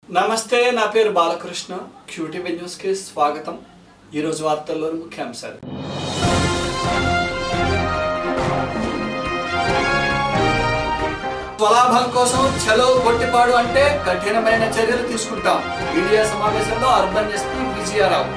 నమస్తే నా పేరు బాలకృష్ణ క్యూటీవీ న్యూస్ కి స్వాగతం ఈరోజు వార్తల్లోని ముఖ్యాంశాలు స్వలాభం కోసం చలో కొట్టిపాడు అంటే కఠినమైన చర్యలు తీసుకుంటాం మీడియా సమావేశంలో అర్బన్ ఎస్పీ విజయారావు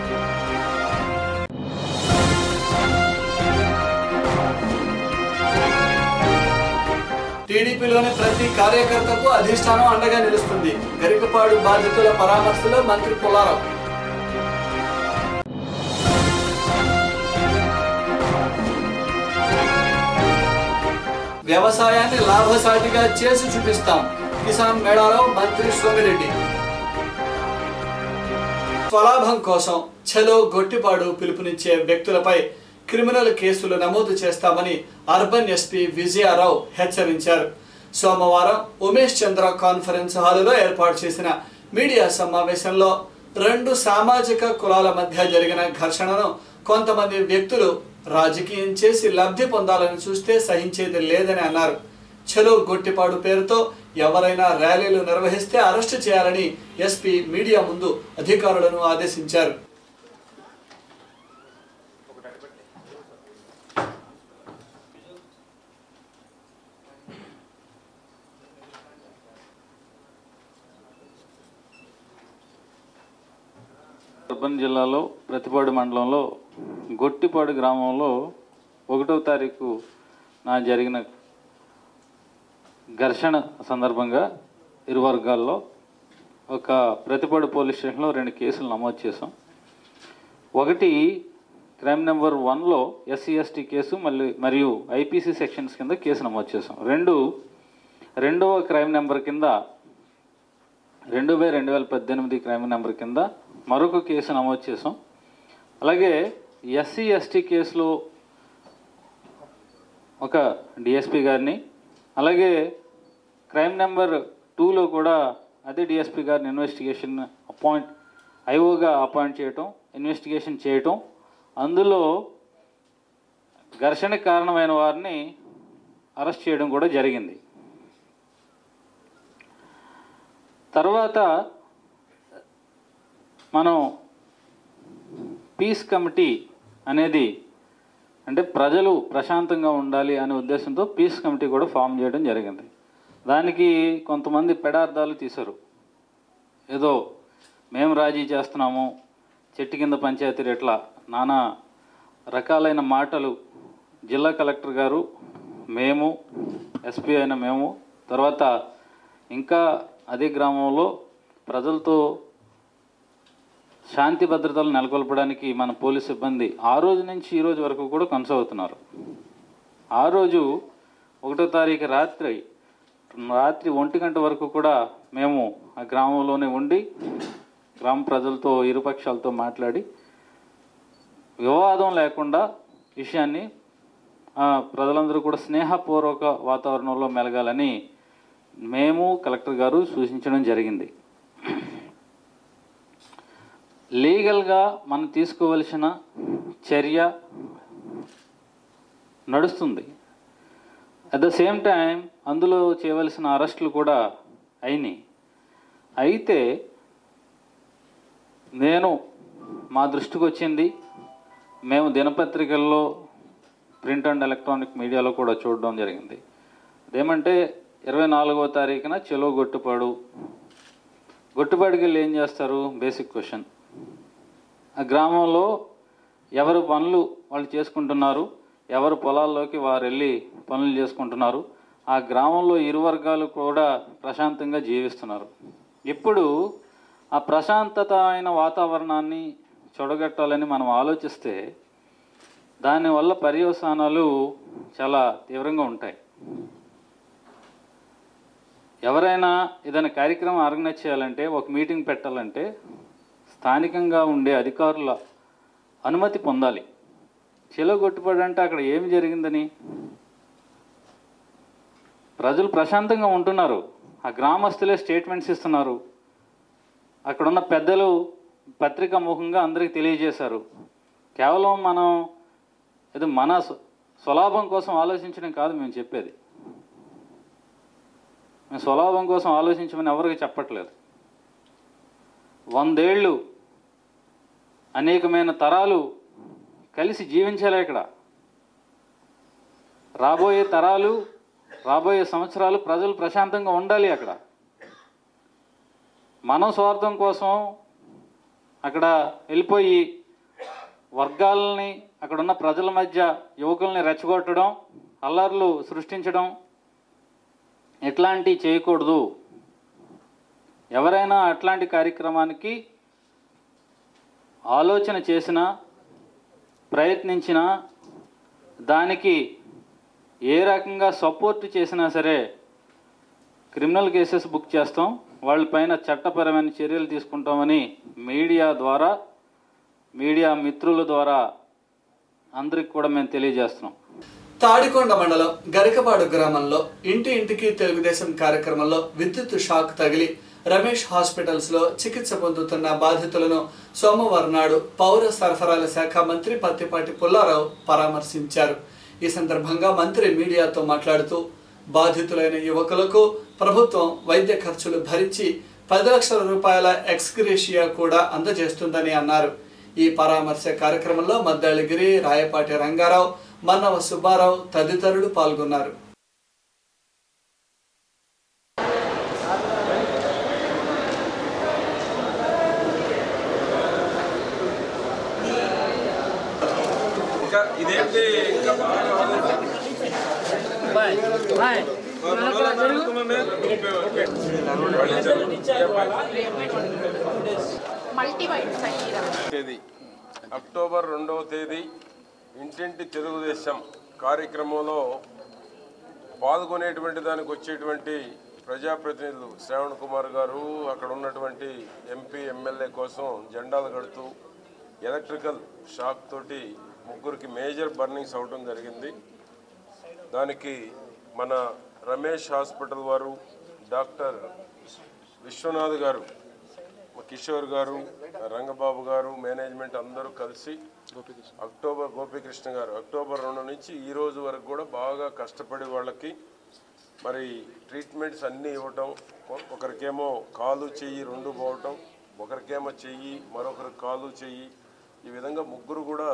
టీడీపీలోని ప్రతి కార్యకర్తకు అధిష్టానం అండగా నిలుస్తుంది గరికపాడు బాధితుల పరామర్శలో మంత్రి పుల్లారావు వ్యవసాయాన్ని లాభసాటిగా చేసి చూపిస్తాం కిసాన్ మేళాలో మంత్రి సోమిరెడ్డి స్వలాభం కోసం చలో గొట్టిపాడు పిలుపునిచ్చే వ్యక్తులపై క్రిమినల్ కేసులు నమోదు చేస్తామని అర్బన్ ఎస్పీ విజయారావు హెచ్చరించారు సోమవారం ఉమేష్ చంద్ర కాన్ఫరెన్స్ హాలులో ఏర్పాటు చేసిన మీడియా సమావేశంలో రెండు సామాజిక కులాల మధ్య జరిగిన ఘర్షణను కొంతమంది వ్యక్తులు రాజకీయం చేసి లబ్ధి పొందాలని చూస్తే సహించేది లేదని అన్నారు చలో గొట్టిపాడు పేరుతో ఎవరైనా ర్యాలీలు నిర్వహిస్తే అరెస్టు చేయాలని ఎస్పీ మీడియా ముందు అధికారులను ఆదేశించారు అర్బన్ జిల్లాలో ప్రతిపాడు మండలంలో గొట్టిపాడు గ్రామంలో ఒకటో తారీఖు నా జరిగిన ఘర్షణ సందర్భంగా ఇరు వర్గాల్లో ఒక ప్రతిపాడు పోలీస్ స్టేషన్లో రెండు కేసులు నమోదు చేసాం ఒకటి క్రైమ్ నెంబర్ వన్లో ఎస్సీ ఎస్టీ కేసు మళ్ళీ మరియు ఐపీసీ సెక్షన్స్ కింద కేసు నమోదు చేసాం రెండు రెండవ క్రైమ్ నెంబర్ కింద రెండు బై రెండు వేల పద్దెనిమిది క్రైమ్ నెంబర్ కింద మరొక కేసు నమోదు చేసాం అలాగే ఎస్సీ ఎస్టీ కేసులో ఒక డిఎస్పి గారిని అలాగే క్రైమ్ నెంబర్ టూలో కూడా అదే డిఎస్పి గారిని ఇన్వెస్టిగేషన్ అపాయింట్ ఐఓగా అపాయింట్ చేయటం ఇన్వెస్టిగేషన్ చేయటం అందులో ఘర్షణకు కారణమైన వారిని అరెస్ట్ చేయడం కూడా జరిగింది తర్వాత మనం పీస్ కమిటీ అనేది అంటే ప్రజలు ప్రశాంతంగా ఉండాలి అనే ఉద్దేశంతో పీస్ కమిటీ కూడా ఫామ్ చేయడం జరిగింది దానికి కొంతమంది పెడార్థాలు తీశారు ఏదో మేము రాజీ చేస్తున్నాము చెట్టు కింద పంచాయతీ ఎట్లా నానా రకాలైన మాటలు జిల్లా కలెక్టర్ గారు మేము ఎస్పీ అయిన మేము తర్వాత ఇంకా అదే గ్రామంలో ప్రజలతో శాంతి భద్రతలు నెలకొల్పడానికి మన పోలీస్ సిబ్బంది ఆ రోజు నుంచి ఈ రోజు వరకు కూడా కొనసాగుతున్నారు ఆ రోజు ఒకటో తారీఖు రాత్రి రాత్రి ఒంటి గంట వరకు కూడా మేము ఆ గ్రామంలోనే ఉండి గ్రామ ప్రజలతో ఇరుపక్షాలతో మాట్లాడి వివాదం లేకుండా విషయాన్ని ఆ, ప్రజలందరూ కూడా స్నేహపూర్వక వాతావరణంలో మెలగాలని మేము కలెక్టర్ గారు సూచించడం జరిగింది లీగల్గా మనం తీసుకోవలసిన చర్య నడుస్తుంది అట్ ద సేమ్ టైం అందులో చేయవలసిన అరెస్టులు కూడా అయినాయి అయితే నేను మా దృష్టికి వచ్చింది మేము దినపత్రికల్లో ప్రింట్ అండ్ ఎలక్ట్రానిక్ మీడియాలో కూడా చూడడం జరిగింది అదేమంటే ఇరవై నాలుగవ తారీఖున చెలో గొట్టుపాడు గొట్టుపాడికి వెళ్ళి ఏం చేస్తారు బేసిక్ క్వశ్చన్ ఆ గ్రామంలో ఎవరు పనులు వాళ్ళు చేసుకుంటున్నారు ఎవరు పొలాల్లోకి వారు వెళ్ళి పనులు చేసుకుంటున్నారు ఆ గ్రామంలో ఇరు వర్గాలు కూడా ప్రశాంతంగా జీవిస్తున్నారు ఇప్పుడు ఆ ప్రశాంతత అయిన వాతావరణాన్ని చూడగట్టాలని మనం ఆలోచిస్తే దానివల్ల పర్యవసానాలు చాలా తీవ్రంగా ఉంటాయి ఎవరైనా ఏదైనా కార్యక్రమం ఆర్గనైజ్ చేయాలంటే ఒక మీటింగ్ పెట్టాలంటే స్థానికంగా ఉండే అధికారుల అనుమతి పొందాలి చెలో కొట్టుబడంటే అక్కడ ఏమి జరిగిందని ప్రజలు ప్రశాంతంగా ఉంటున్నారు ఆ గ్రామస్తులే స్టేట్మెంట్స్ ఇస్తున్నారు అక్కడున్న పెద్దలు పత్రికా ముఖంగా అందరికీ తెలియజేశారు కేవలం మనం ఏదో మన స్వ- స్వలాభం కోసం ఆలోచించడం కాదు మేము చెప్పేది మేము స్వలాభం కోసం ఆలోచించమని ఎవరికి చెప్పట్లేదు వందేళ్ళు అనేకమైన తరాలు కలిసి జీవించాలి ఇక్కడ రాబోయే తరాలు రాబోయే సంవత్సరాలు ప్రజలు ప్రశాంతంగా ఉండాలి అక్కడ మనం స్వార్థం కోసం అక్కడ వెళ్ళిపోయి వర్గాలని అక్కడ ఉన్న ప్రజల మధ్య యువకుల్ని రెచ్చగొట్టడం అల్లర్లు సృష్టించడం ఇట్లాంటివి చేయకూడదు ఎవరైనా అట్లాంటి కార్యక్రమానికి ఆలోచన చేసినా ప్రయత్నించినా దానికి ఏ రకంగా సపోర్ట్ చేసినా సరే క్రిమినల్ కేసెస్ బుక్ చేస్తాం వాళ్ళపైన చట్టపరమైన చర్యలు తీసుకుంటామని మీడియా ద్వారా మీడియా మిత్రుల ద్వారా అందరికి కూడా మేము తెలియజేస్తున్నాం తాడికొండ మండలం గరికపాడు గ్రామంలో ఇంటి ఇంటికి తెలుగుదేశం కార్యక్రమంలో విద్యుత్ షాక్ తగిలి రమేష్ హాస్పిటల్స్ లో చికిత్స పొందుతున్న బాధితులను సోమవారం నాడు పౌర సరఫరాల శాఖ మంత్రి పత్తిపాటి పుల్లారావు పరామర్శించారు ఈ సందర్భంగా మంత్రి మీడియాతో మాట్లాడుతూ బాధితులైన యువకులకు ప్రభుత్వం వైద్య ఖర్చులు భరించి పది లక్షల రూపాయల ఎక్స్గ్రేషియా కూడా అందజేస్తుందని అన్నారు ఈ పరామర్శ కార్యక్రమంలో మద్దాళిగిరి రాయపాటి రంగారావు మన్నవ సుబ్బారావు తదితరులు పాల్గొన్నారు ఇంకా ఇదేంటి ఇంకా బాగా మల్టీవైట్ సంగీతం తేదీ అక్టోబర్ రెండవ తేదీ ఇంటింటి తెలుగుదేశం కార్యక్రమంలో పాల్గొనేటువంటి దానికి వచ్చేటువంటి ప్రజాప్రతినిధులు శ్రావణ్ కుమార్ గారు అక్కడ ఉన్నటువంటి ఎంపీ ఎమ్మెల్యే కోసం జెండాలు కడుతూ ఎలక్ట్రికల్ షాక్ తోటి ముగ్గురికి మేజర్ బర్నింగ్స్ అవడం జరిగింది దానికి మన రమేష్ హాస్పిటల్ వారు డాక్టర్ విశ్వనాథ్ గారు మా కిషోర్ గారు రంగబాబు గారు మేనేజ్మెంట్ అందరూ కలిసి అక్టోబర్ గోపీకృష్ణ గారు అక్టోబర్ రెండు నుంచి ఈ రోజు వరకు కూడా బాగా కష్టపడి వాళ్ళకి మరి ట్రీట్మెంట్స్ అన్నీ ఇవ్వటం ఒ- ఒకరికేమో కాలు చెయ్యి రెండు పోవటం ఒకరికేమో చెయ్యి మరొకరికి కాలు చెయ్యి ఈ విధంగా ముగ్గురు కూడా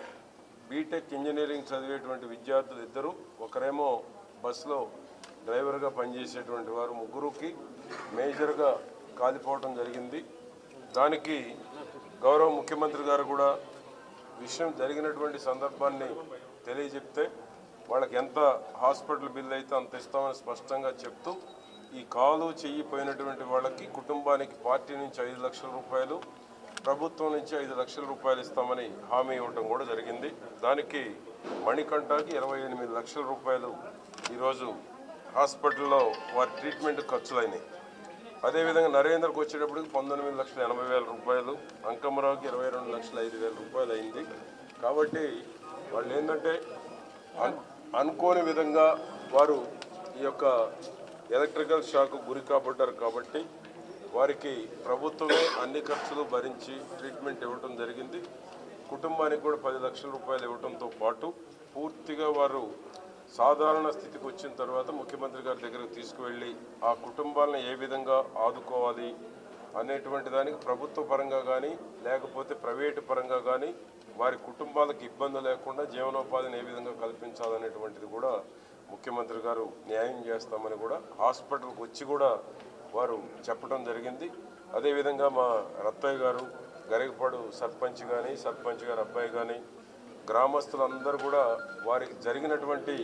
బీటెక్ ఇంజనీరింగ్ చదివేటువంటి విద్యార్థులు ఇద్దరు ఒకరేమో బస్సులో డ్రైవర్గా పనిచేసేటువంటి వారు ముగ్గురుకి మేజర్గా కాలిపోవటం జరిగింది దానికి గౌరవ ముఖ్యమంత్రి గారు కూడా విషయం జరిగినటువంటి సందర్భాన్ని తెలియజెప్తే వాళ్ళకి ఎంత హాస్పిటల్ బిల్ అయితే అంత ఇస్తామని స్పష్టంగా చెప్తూ ఈ కాలు చెయ్యి పోయినటువంటి వాళ్ళకి కుటుంబానికి పార్టీ నుంచి ఐదు లక్షల రూపాయలు ప్రభుత్వం నుంచి ఐదు లక్షల రూపాయలు ఇస్తామని హామీ ఇవ్వటం కూడా జరిగింది దానికి మణికంఠకి ఇరవై ఎనిమిది లక్షల రూపాయలు ఈరోజు హాస్పిటల్లో వారి ట్రీట్మెంట్ ఖర్చులైనాయి అదేవిధంగా నరేంద్రకు వచ్చేటప్పటికి పంతొమ్మిది లక్షల ఎనభై వేల రూపాయలు అంకమరావుకి ఇరవై రెండు లక్షల ఐదు వేల రూపాయలు అయింది కాబట్టి వాళ్ళు ఏంటంటే అన్- అనుకోని విధంగా వారు ఈ యొక్క ఎలక్ట్రికల్ షాక్ గురి కాబడ్డారు కాబట్టి వారికి ప్రభుత్వమే అన్ని ఖర్చులు భరించి ట్రీట్మెంట్ ఇవ్వటం జరిగింది కుటుంబానికి కూడా పది లక్షల రూపాయలు ఇవ్వడంతో పాటు పూర్తిగా వారు సాధారణ స్థితికి వచ్చిన తర్వాత ముఖ్యమంత్రి గారి దగ్గరకు తీసుకువెళ్ళి ఆ కుటుంబాలను ఏ విధంగా ఆదుకోవాలి అనేటువంటి దానికి ప్రభుత్వ పరంగా కానీ లేకపోతే ప్రైవేటు పరంగా కానీ వారి కుటుంబాలకు ఇబ్బంది లేకుండా జీవనోపాధిని ఏ విధంగా కల్పించాలనేటువంటిది కూడా ముఖ్యమంత్రి గారు న్యాయం చేస్తామని కూడా హాస్పిటల్కి వచ్చి కూడా వారు చెప్పడం జరిగింది అదేవిధంగా మా రత్తయ్య గారు గరికపాడు సర్పంచ్ కానీ సర్పంచ్ గారి అబ్బాయి కానీ గ్రామస్తులందరూ కూడా వారికి జరిగినటువంటి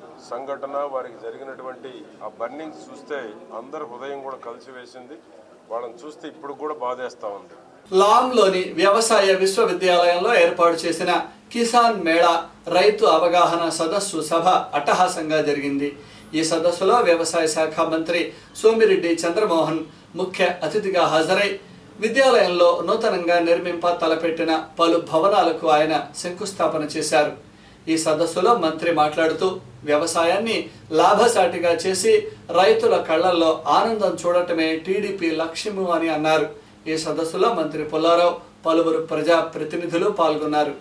సంఘటన వారికి జరిగినటువంటి ఆ బర్నింగ్స్ చూస్తే అందరి హృదయం కూడా కలిసివేసింది వాళ్ళని చూస్తే ఇప్పుడు కూడా బాధేస్తా ఉంది లాంలోని వ్యవసాయ విశ్వవిద్యాలయంలో ఏర్పాటు చేసిన కిసాన్ మేళా రైతు అవగాహన సదస్సు సభ అట్టహాసంగా జరిగింది ఈ సదస్సులో వ్యవసాయ శాఖ మంత్రి సోమిరెడ్డి చంద్రమోహన్ ముఖ్య అతిథిగా హాజరై విద్యాలయంలో నూతనంగా నిర్మింప తలపెట్టిన పలు భవనాలకు ఆయన శంకుస్థాపన చేశారు ఈ సదస్సులో మంత్రి మాట్లాడుతూ వ్యవసాయాన్ని లాభసాటిగా చేసి రైతుల కళ్ళల్లో ఆనందం చూడటమే టీడీపీ లక్ష్యము అని అన్నారు ఈ సదస్సులో మంత్రి పుల్లారావు పలువురు ప్రజా ప్రతినిధులు పాల్గొన్నారు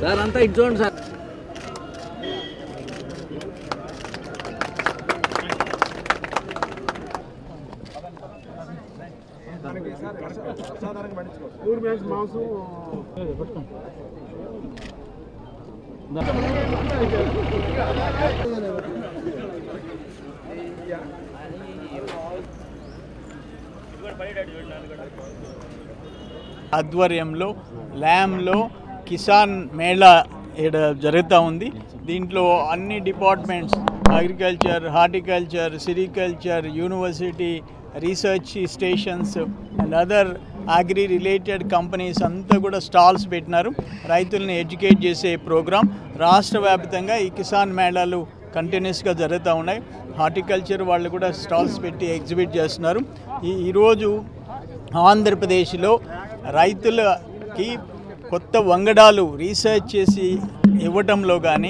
సార్ అంతా ఇటు చూడండి సార్ ఆధ్వర్యంలో ల్యామ్లో కిసాన్ మేళా ఇక్కడ జరుగుతూ ఉంది దీంట్లో అన్ని departments agriculture horticulture sericulture university research stations and other agri related companies అంతా కూడా స్టాల్స్ పెట్టినారు రైతుల్ని ఎడ్యుకేట్ చేసే ప్రోగ్రాం రాష్ట్ర వ్యాప్తంగా ఈ కిసాన్ మేళాలు కంటిన్యూస్గా జరుగుతూ ఉన్నాయి హార్టికల్చర్ వాళ్ళు కూడా స్టాల్స్ పెట్టి ఎగ్జిబిట్ చేస్తున్నారు ఈ ఈరోజు ఆంధ్రప్రదేశ్లో రైతులకి కొత్త వంగడాలు రీసెర్చ్ చేసి ఇవ్వటంలో కానీ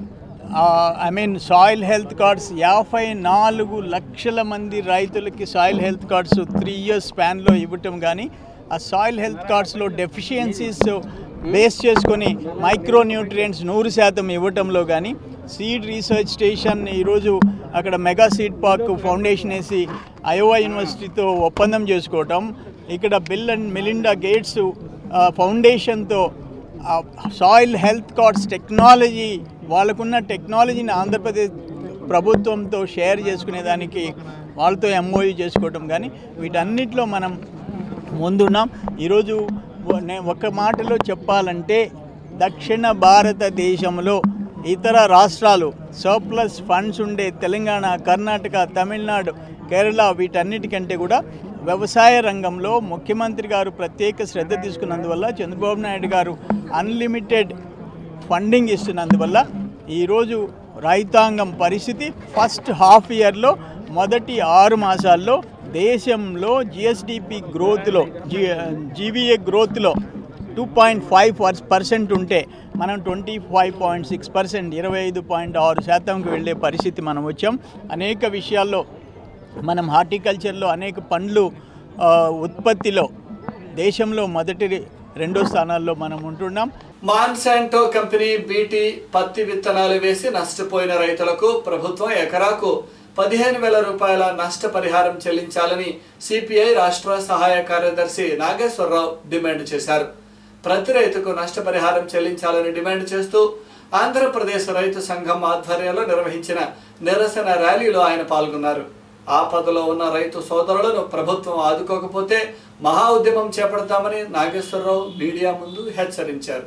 I mean soil health cards యాభై నాలుగు లక్షల మంది రైతులకి soil health cards three years స్పాన్లో ఇవ్వటం కానీ ఆ సాయిల్ హెల్త్ కార్డ్స్లో డెఫిషియన్సీస్ బేస్ చేసుకొని మైక్రో న్యూట్రియంట్స్ నూరు శాతం ఇవ్వటంలో కానీ సీడ్ రీసెర్చ్ స్టేషన్ ఈరోజు అక్కడ మెగా సీడ్ పార్క్ ఫౌండేషన్ వేసి అయోవా యూనివర్సిటీతో ఒప్పందం చేసుకోవటం ఇక్కడ బిల్ అండ్ మిలిండా గేట్స్ ఫౌండేషన్తో సాయిల్ హెల్త్ కార్డ్స్ టెక్నాలజీ వాళ్ళకున్న టెక్నాలజీని ఆంధ్రప్రదేశ్ ప్రభుత్వంతో షేర్ చేసుకునేదానికి వాళ్ళతో ఎంఓయూ చేసుకోవటం కానీ వీటన్నిటిలో మనం ముందున్నాం ఈరోజు వ- నే- ఒక మాటలో చెప్పాలంటే దక్షిణ భారతదేశంలో ఇతర రాష్ట్రాలు సర్ప్లస్ ఫండ్స్ ఉండే తెలంగాణ కర్ణాటక తమిళనాడు కేరళ వీటన్నిటికంటే కూడా వ్యవసాయ రంగంలో ముఖ్యమంత్రి గారు ప్రత్యేక శ్రద్ధ తీసుకున్నందువల్ల చంద్రబాబు నాయుడు గారు అన్లిమిటెడ్ ఫండింగ్ ఇస్తున్నందువల్ల ఈరోజు రైతాంగం పరిస్థితి ఫస్ట్ హాఫ్ ఇయర్లో మొదటి ఆరు మాసాల్లో దేశంలో జిఎస్డిపి గ్రోత్లో జీ జీవీఏ గ్రోత్లో టూ పాయింట్ ఫైవ్ పర్సెంట్ ఉంటే మనం twenty five point six percent ఇరవై ఐదు పాయింట్ ఆరు శాతంకి వెళ్ళే పరిస్థితి మనం వచ్చాం అనేక విషయాల్లో మనం హార్టికల్చర్లో అనేక పండ్లు ఆ, ఉత్పత్తిలో దేశంలో మొదటి రెండో స్థానాల్లో మనం ఉంటున్నాం మాన్సాంటో కంపెనీ బీటీ పత్తి విత్తనాలు వేసి నష్టపోయిన రైతులకు ప్రభుత్వం ఎకరాకు పదిహేను వేల రూపాయల నష్టపరిహారం చెల్లించాలని సిపిఐ రాష్ట్ర సహాయ కార్యదర్శి నాగేశ్వరరావు డిమాండ్ చేశారు ప్రతి రైతుకు నష్టపరిహారం చెల్లించాలని డిమాండ్ చేస్తూ ఆంధ్రప్రదేశ్ రైతు సంఘం ఆధ్వర్యంలో నిర్వహించిన నిరసన ర్యాలీలో ఆయన పాల్గొన్నారు ఆపదలో ఉన్న రైతు సోదరులను ప్రభుత్వం ఆదుకోకపోతే మహా ఉద్యమం చేపడతామని నాగేశ్వరరావు మీడియా ముందు హెచ్చరించారు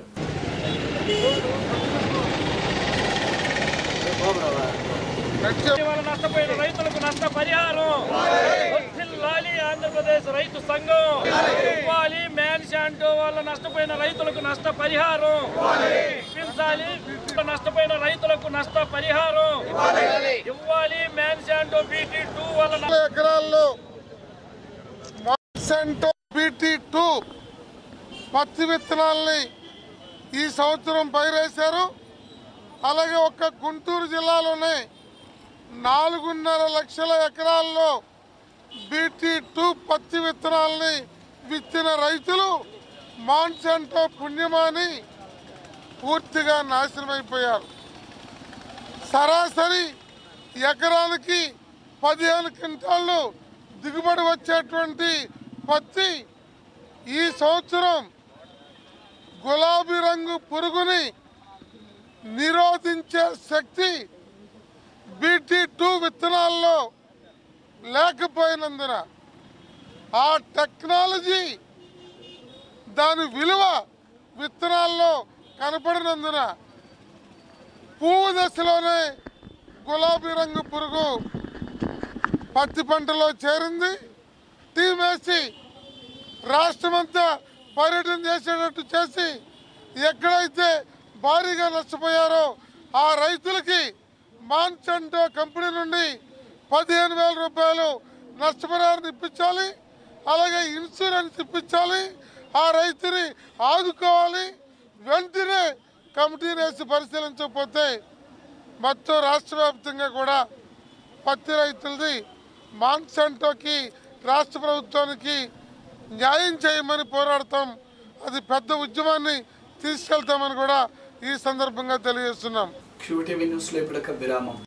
ఇవాళ నష్టపోయిన రైతులకు నష్ట పరిహారం వర్ధిల్లాలి ఆంధ్రప్రదేశ్ రైతు సంఘం ఇవ్వాలి మ్యాన్షాంటో వాళ్ళ నష్టపోయిన రైతులకు నష్ట పరిహారం ఇప్పించాలి నష్టపోయిన రైతులకు నష్ట పరిహారం ఇవ్వాలి మ్యాన్షాంటో బీటీ టూ వాళ్ళ నష్ట- ఎకరాల్లో మాన్సెంటో బీటీ టూ పత్తి విత్తనాల్ని ఈ సంవత్సరం పైరేశారు అలాగే ఒక్క గుంటూరు జిల్లాలోనే నాలుగున్నర లక్షల ఎకరాల్లో బీటీ టూ పత్తి విత్తనాల్ని విత్తిన రైతులు మాన్సెంటో పుణ్యమాని పూర్తిగా నాశనమైపోయారు సరాసరి ఎకరానికి పదిహేను క్వింటాళ్ళు దిగుబడి వచ్చేటువంటి పత్తి ఈ సంవత్సరం గులాబీ రంగు పురుగుని నిరోధించే శక్తి బీటీ టూ విత్తనాల్లో లేకపోయినందున ఆ టెక్నాలజీ దాని విలువ విత్తనాల్లో కనపడినందున పువ్వు దశలోనే గులాబీ రంగు పురుగు పత్తి పంటలో చేరింది టీం వేసి రాష్ట్రమంతా పర్యటన చేసేటట్టు చేసి ఎక్కడైతే భారీగా నష్టపోయారో ఆ రైతులకి మాన్సంటో కంపెనీ నుండి పదిహేను వేల రూపాయలు నష్టపరిహారం ఇప్పించాలి అలాగే ఇన్సూరెన్స్ ఇప్పించాలి ఆ రైతుని ఆదుకోవాలి వెంటనే కమిటీని వేసి పరిశీలించకపోతే మొత్తం రాష్ట్ర వ్యాప్తంగా కూడా పత్తి రైతులది మాన్సంటోకి రాష్ట్ర ప్రభుత్వానికి న్యాయం చేయమని పోరాడతాం అది పెద్ద ఉద్యమాన్ని తీసుకెళ్తామని కూడా ఈ సందర్భంగా తెలియజేస్తున్నాం క్యూటీవీ న్యూస్లో ఇప్పుడు ఒక విరామం